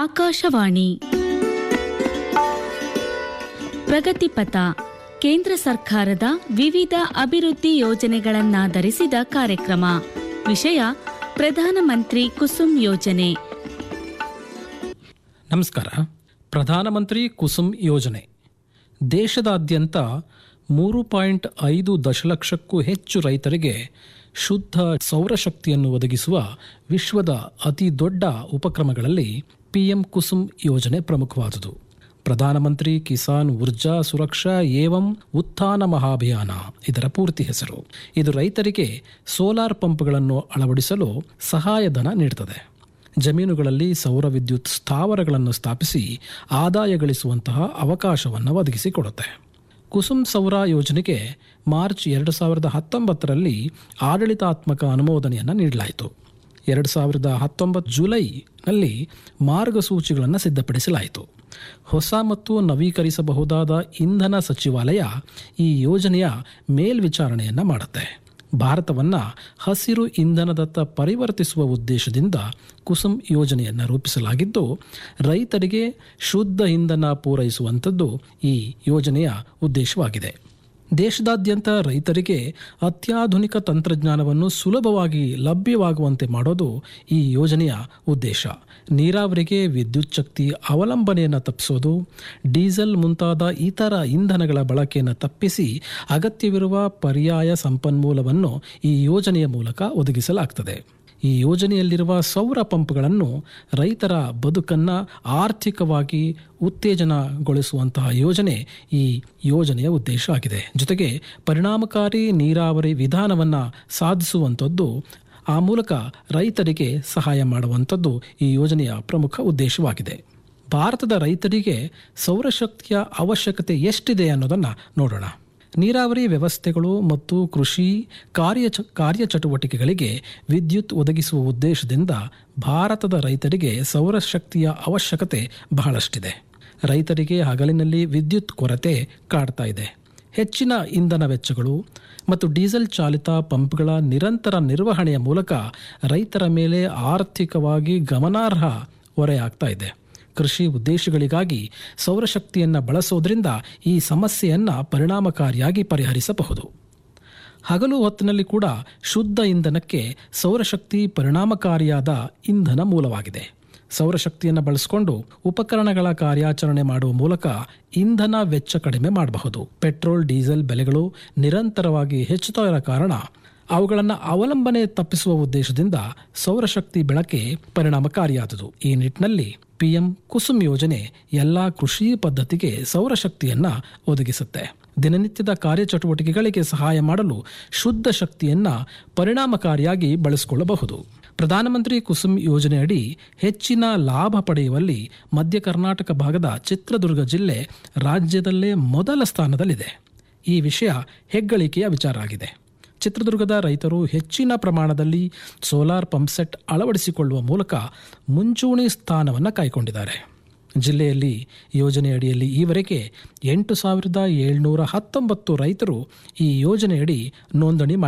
ಆಕಾಶವಾಣಿ ಪ್ರಗತಿಪಥ ಕೇಂದ್ರ ಸರ್ಕಾರದ ವಿವಿಧ ಅಭಿವೃದ್ಧಿ ಯೋಜನೆಗಳನ್ನಾಧರಿಸಿದ ಕಾರ್ಯಕ್ರಮ ವಿಷಯ ಪ್ರಧಾನಮಂತ್ರಿ ಕುಸುಮ್ ಯೋಜನೆ ನಮಸ್ಕಾರ ಪ್ರಧಾನಮಂತ್ರಿ ಕುಸುಮ್ ಯೋಜನೆ ದೇಶದಾದ್ಯಂತ ಮೂರು ಪಾಯಿಂಟ್ ಐದು ದಶಲಕ್ಷಕ್ಕೂ ಹೆಚ್ಚು ರೈತರಿಗೆ ಶುದ್ಧ ಸೌರಶಕ್ತಿಯನ್ನು ಒದಗಿಸುವ ವಿಶ್ವದ ಅತಿ ದೊಡ್ಡ ಉಪಕ್ರಮಗಳಲ್ಲಿ ಪಿಎಂ ಕುಸುಮ್ ಯೋಜನೆ ಪ್ರಮುಖವಾದುದು ಪ್ರಧಾನಮಂತ್ರಿ ಕಿಸಾನ್ ಊರ್ಜಾ ಸುರಕ್ಷಾ ಏವಂ ಉತ್ಥಾನ ಮಹಾಭಿಯಾನ ಇದರ ಪೂರ್ತಿ ಹೆಸರು ಇದು ರೈತರಿಗೆ ಸೋಲಾರ್ ಪಂಪ್ಗಳನ್ನು ಅಳವಡಿಸಲು ಸಹಾಯಧನ ನೀಡುತ್ತದೆ ಜಮೀನುಗಳಲ್ಲಿ ಸೌರ ವಿದ್ಯುತ್ ಸ್ಥಾವರಗಳನ್ನು ಸ್ಥಾಪಿಸಿ ಆದಾಯ ಗಳಿಸುವಂತಹ ಅವಕಾಶವನ್ನು ಒದಗಿಸಿಕೊಡುತ್ತೆ ಕುಸುಮ್ ಸೌರ ಯೋಜನೆಗೆ ಮಾರ್ಚ್ ಎರಡು ಸಾವಿರದ ಹತ್ತೊಂಬತ್ತರಲ್ಲಿ ಆಡಳಿತಾತ್ಮಕ ಅನುಮೋದನೆಯನ್ನು ನೀಡಲಾಯಿತು ಎರಡು ಸಾವಿರದ ಹತ್ತೊಂಬತ್ತು ಜುಲೈನಲ್ಲಿ ಮಾರ್ಗಸೂಚಿಗಳನ್ನು ಸಿದ್ಧಪಡಿಸಲಾಯಿತು ಹೊಸ ಮತ್ತು ನವೀಕರಿಸಬಹುದಾದ ಇಂಧನ ಸಚಿವಾಲಯ ಈ ಯೋಜನೆಯ ಮೇಲ್ವಿಚಾರಣೆಯನ್ನು ಮಾಡುತ್ತೆ ಭಾರತವನ್ನು ಹಸಿರು ಇಂಧನದತ್ತ ಪರಿವರ್ತಿಸುವ ಉದ್ದೇಶದಿಂದ ಕುಸುಮ್ ಯೋಜನೆಯನ್ನು ರೂಪಿಸಲಾಗಿದ್ದು ರೈತರಿಗೆ ಶುದ್ಧ ಇಂಧನ ಪೂರೈಸುವಂಥದ್ದು ಈ ಯೋಜನೆಯ ಉದ್ದೇಶವಾಗಿದೆ ದೇಶದಾದ್ಯಂತ ರೈತರಿಗೆ ಅತ್ಯಾಧುನಿಕ ತಂತ್ರಜ್ಞಾನವನ್ನು ಸುಲಭವಾಗಿ ಲಭ್ಯವಾಗುವಂತೆ ಮಾಡೋದು ಈ ಯೋಜನೆಯ ಉದ್ದೇಶ ನೀರಾವರಿಗೆ ವಿದ್ಯುತ್ ಶಕ್ತಿ ಅವಲಂಬನೆಯನ್ನು ತಪ್ಪಿಸೋದು ಡೀಸೆಲ್ ಮುಂತಾದ ಇತರ ಇಂಧನಗಳ ಬಳಕೆಯನ್ನು ತಪ್ಪಿಸಿ ಅಗತ್ಯವಿರುವ ಪರ್ಯಾಯ ಸಂಪನ್ಮೂಲವನ್ನು ಈ ಯೋಜನೆಯ ಮೂಲಕ ಒದಗಿಸಲಾಗ್ತದೆ ಈ ಯೋಜನೆಯಲ್ಲಿರುವ ಸೌರ ಪಂಪ್ಗಳನ್ನು ರೈತರ ಬದುಕನ್ನು ಆರ್ಥಿಕವಾಗಿ ಉತ್ತೇಜನಗೊಳಿಸುವಂತಹ ಯೋಜನೆ ಈ ಯೋಜನೆಯ ಉದ್ದೇಶ ಆಗಿದೆ ಜೊತೆಗೆ ಪರಿಣಾಮಕಾರಿ ನೀರಾವರಿ ವಿಧಾನವನ್ನು ಸಾಧಿಸುವಂಥದ್ದು ಆ ಮೂಲಕ ರೈತರಿಗೆ ಸಹಾಯ ಮಾಡುವಂಥದ್ದು ಈ ಯೋಜನೆಯ ಪ್ರಮುಖ ಉದ್ದೇಶವಾಗಿದೆ ಭಾರತದ ರೈತರಿಗೆ ಸೌರಶಕ್ತಿಯ ಅವಶ್ಯಕತೆ ಎಷ್ಟಿದೆ ಅನ್ನೋದನ್ನು ನೋಡೋಣ ನೀರಾವರಿ ವ್ಯವಸ್ಥೆಗಳು ಮತ್ತು ಕೃಷಿ ಕಾರ್ಯ ಕಾರ್ಯಚಟುವಟಿಕೆಗಳಿಗೆ ವಿದ್ಯುತ್ ಒದಗಿಸುವ ಉದ್ದೇಶದಿಂದ ಭಾರತದ ರೈತರಿಗೆ ಸೌರಶಕ್ತಿಯ ಅವಶ್ಯಕತೆ ಬಹಳಷ್ಟಿದೆ ರೈತರಿಗೆ ಹಗಲಿನಲ್ಲಿ ವಿದ್ಯುತ್ ಕೊರತೆ ಕಾಡ್ತಾ ಇದೆ ಹೆಚ್ಚಿನ ಇಂಧನ ವೆಚ್ಚಗಳು ಮತ್ತು ಡೀಸೆಲ್ ಚಾಲಿತ ಪಂಪ್ಗಳ ನಿರಂತರ ನಿರ್ವಹಣೆಯ ಮೂಲಕ ರೈತರ ಮೇಲೆ ಆರ್ಥಿಕವಾಗಿ ಗಮನಾರ್ಹ ಹೊರೆಯಾಗ್ತಾ ಇದೆ ಕೃಷಿ ಉದ್ದೇಶಗಳಿಗಾಗಿ ಸೌರಶಕ್ತಿಯನ್ನು ಬಳಸೋದ್ರಿಂದ ಈ ಸಮಸ್ಯೆಯನ್ನು ಪರಿಣಾಮಕಾರಿಯಾಗಿ ಪರಿಹರಿಸಬಹುದು ಹಗಲು ಹೊತ್ತಿನಲ್ಲಿ ಕೂಡ ಶುದ್ಧ ಇಂಧನಕ್ಕೆ ಸೌರಶಕ್ತಿ ಪರಿಣಾಮಕಾರಿಯಾದ ಇಂಧನ ಮೂಲವಾಗಿದೆ ಸೌರಶಕ್ತಿಯನ್ನು ಬಳಸಿಕೊಂಡು ಉಪಕರಣಗಳ ಕಾರ್ಯಾಚರಣೆ ಮಾಡುವ ಮೂಲಕ ಇಂಧನ ವೆಚ್ಚ ಕಡಿಮೆ ಮಾಡಬಹುದು ಪೆಟ್ರೋಲ್ ಡೀಸೆಲ್ ಬೆಲೆಗಳು ನಿರಂತರವಾಗಿ ಹೆಚ್ಚುತ್ತಾ ಇರೋ ಕಾರಣ ಅವುಗಳನ್ನು ಅವಲಂಬನೆ ತಪ್ಪಿಸುವ ಉದ್ದೇಶದಿಂದ ಸೌರಶಕ್ತಿ ಬೆಳಕೆ ಪರಿಣಾಮಕಾರಿಯಾದುದು ಈ ನಿಟ್ಟಿನಲ್ಲಿ ಪಿಎಂ ಕುಸುಮ್ ಯೋಜನೆ ಎಲ್ಲ ಕೃಷಿ ಪದ್ಧತಿಗೆ ಸೌರಶಕ್ತಿಯನ್ನ ಒದಗಿಸುತ್ತೆ ದಿನನಿತ್ಯದ ಕಾರ್ಯಚಟುವಟಿಕೆಗಳಿಗೆ ಸಹಾಯ ಮಾಡಲು ಶುದ್ಧ ಶಕ್ತಿಯನ್ನ ಪರಿಣಾಮಕಾರಿಯಾಗಿ ಬಳಸಿಕೊಳ್ಳಬಹುದು ಪ್ರಧಾನಮಂತ್ರಿ ಕುಸುಮ್ ಯೋಜನೆಯಡಿ ಹೆಚ್ಚಿನ ಲಾಭ ಪಡೆಯುವಲ್ಲಿ ಮಧ್ಯ ಕರ್ನಾಟಕ ಭಾಗದ ಚಿತ್ರದುರ್ಗ ಜಿಲ್ಲೆ ರಾಜ್ಯದಲ್ಲೇ ಮೊದಲ ಸ್ಥಾನದಲ್ಲಿದೆ ಈ ವಿಷಯ ಹೆಗ್ಗಳಿಕೆಯ ವಿಚಾರ ಆಗಿದೆ ಚಿತ್ರದುರ್ಗದ ರೈತರು ಹೆಚ್ಚಿನ ಪ್ರಮಾಣದಲ್ಲಿ ಸೋಲಾರ್ ಪಂಪ್ಸೆಟ್ ಅಳವಡಿಸಿಕೊಳ್ಳುವ ಮೂಲಕ ಮುಂಚೂಣಿ ಸ್ಥಾನವನ್ನು ಕಾಯ್ಕೊಂಡಿದ್ದಾರೆ ಜಿಲ್ಲೆಯಲ್ಲಿ ಯೋಜನೆಯಡಿಯಲ್ಲಿ ಈವರೆಗೆ ಎಂಟು ಸಾವಿರದ ಏಳ್ನೂರ ಹತ್ತೊಂಬತ್ತು ರೈತರು ಈ ಯೋಜನೆಯಡಿ ನೋಂದಣಿ